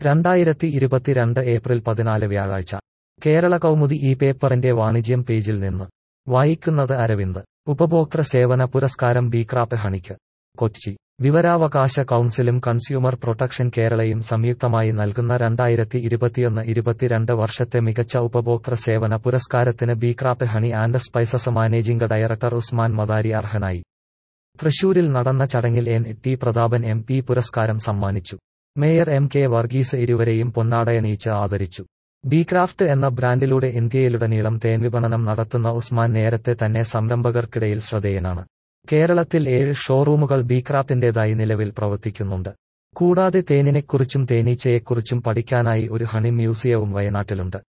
രണ്ടായിരത്തി ഇരുപത്തിരണ്ട് ഏപ്രിൽ പതിനാല് വ്യാഴാഴ്ച കേരള കൗമുദി ഈ പേപ്പറിന്റെ വാണിജ്യം പേജിൽ നിന്ന് വായിക്കുന്നത് അരവിന്ദ് ഉപഭോക്തൃ സേവന പുരസ്കാരം ബിക്രാപ്പ് ഹണിക്ക് കൊച്ചി വിവരാവകാശ കൗൺസിലും കൺസ്യൂമർ പ്രൊട്ടക്ഷൻ കേരളയും സംയുക്തമായി നൽകുന്ന രണ്ടായിരത്തി ഇരുപത്തിയൊന്ന് ഇരുപത്തിരണ്ട് വർഷത്തെ മികച്ച ഉപഭോക്തൃ സേവന പുരസ്കാരത്തിന് ബിക്രാപ്പ് honey and spices managing director Usman Madari അർഹനായി തൃശൂരിൽ നടന്ന ചടങ്ങിൽ N T Prathapan M P പുരസ്കാരം സമ്മാനിച്ചു മേയർ എം കെ വർഗീസ് ഇരുവരെയും പൊന്നാടയണിയിച്ച് ആദരിച്ചു ബിക്രാഫ്റ്റ് എന്ന ബ്രാൻഡിലൂടെ ഇന്ത്യയിലുടനീളം തേൻ വിപണനം നടത്തുന്ന ഉസ്മാൻ നേരത്തെ തന്നെ സംരംഭകർക്കിടയിൽ ശ്രദ്ധേയനാണ് കേരളത്തിൽ ഏഴ് ഷോറൂമുകൾ ബിക്രാഫ്റ്റിന്റേതായി നിലവിൽ പ്രവർത്തിക്കുന്നുണ്ട് കൂടാതെ തേനിനെക്കുറിച്ചും തേനീച്ചയെക്കുറിച്ചും പഠിക്കാനായി ഒരു ഹണി മ്യൂസിയവും വയനാട്ടിലുണ്ട്